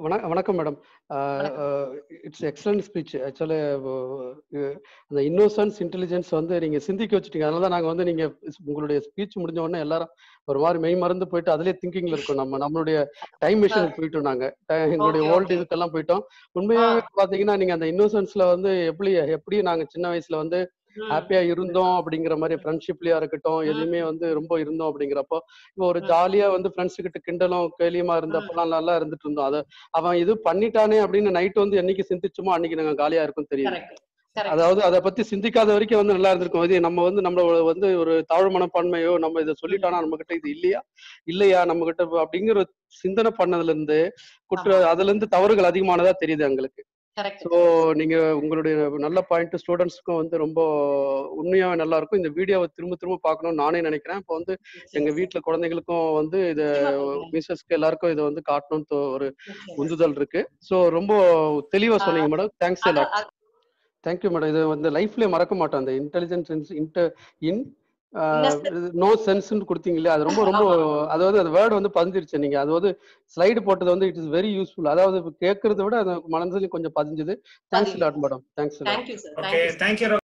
வண வணக்கம் madam it's excellent speech actually அந்த இன்னோசன்ஸ் இன்டெலிஜென்ஸ் வந்து நீங்க சிந்திக்க வச்சுட்டீங்க அதனால தான் நாங்க வந்து நீங்க உங்களுடைய ஸ்பீச் முடிஞ்ச உடனே எல்லாரும் ஒரு மாதிரி மெய் மறந்து போயிட்டு அதுலயே திங்கிங்ல இருக்கோம் நம்ம நம்மளுடைய டைம் மிஷினுக்கு போயிட்டோம் நாங்க ட- எங்களுடைய Okay, ஓல்டு okay. இதுக்கெல்லாம் போயிட்டோம் உண்மையாவே பாத்தீங்கன்னா நீங்க அந்த இன்னோசன்ஸ்ல வந்து எப்படி எப்படி நாங்க சின்ன வயசுல வந்து ம். ஹாப்பியா இருந்தோம் அப்படிங்கிற மாதிரி ஃப்ரெண்ட்ஷிப்லயா இருக்கட்டும் எதுவுமே வந்து ரொம்ப இருந்தோம் அப்படிங்கிறப்போ இப்போ ஒரு ஜாலியா வந்து ஃப்ரெண்ட்ஸ் கிட்ட கிண்டலும் கேலியுமா இருந்தப்பெல்லாம் நல்லா இருந்துட்டு இருந்தோம் அது அவன் இது பண்ணிட்டானே அப்படின்னு நைட் வந்து என்னைக்கு சிந்திச்சோமோ அன்னைக்கு நாங்க காலியா இருக்கும் தெரியுது Correct. Correct. அதாவது அதை பத்தி சிந்திக்காத வரைக்கும் வந்து நல்லா இருந்திருக்கும் இது நம்ம வந்து நம்ம வந்து ஒரு தாழ்வு மனப்பான்மையோ நம்ம இதை சொல்லிட்டானா நம்ம கிட்ட இது இல்லையா இல்லையா நம்ம கிட்ட அப்படிங்கிற ஒரு சிந்தனை பண்ணதுல இருந்து குற்ற அதுல இருந்து தவறுகள் அதிகமானதா தெரியுது எங்களுக்கு Correct. ஸோ நீங்க உங்களுடைய நல்ல பாயிண்ட் ஸ்டூடெண்ட்ஸ்க்கும் வந்து ரொம்ப உண்மையாவே நல்லா இருக்கும் இந்த வீடியோவை திரும்ப திரும்ப பார்க்கணும்னு நானே நினைக்கிறேன் இப்போ வந்து எங்க வீட்ல குழந்தைகளுக்கும் வந்து இதை மிஸ்ஸஸ்க்கு எல்லாருக்கும் இதை வந்து காட்டணும்னு தோ- ஒரு நிச்சயமா. உந்துதல் இருக்கு ஸோ ரொம்ப தெளிவா சொன்னீங்க மேடம் தேங்க்ஸ் அது- எல்லாம் அது- தேங்க்யூ மேடம் இது வந்து லைஃப்லயே மறக்க மாட்டேன் அந்த intelligence inter in Innocent. No சென்ஸ்னு கொடுத்தீங்களே அது ரொம்ப ரொம்ப அதாவது அந்த வேர்டு வந்து பதிஞ்சிருச்சு நீங்க அது வந்து ஸ்லைடு போட்டது வந்து இட் இஸ் வெரி யூஸ்ஃபுல் அதாவது கேட்கறத விட அது மனசுலயும் கொஞ்சம் பதிஞ்சுது தேங்க்ஸ் பதியுது. Lot madam thanks Thank you, sir. Thank Okay, you, sir. thank you.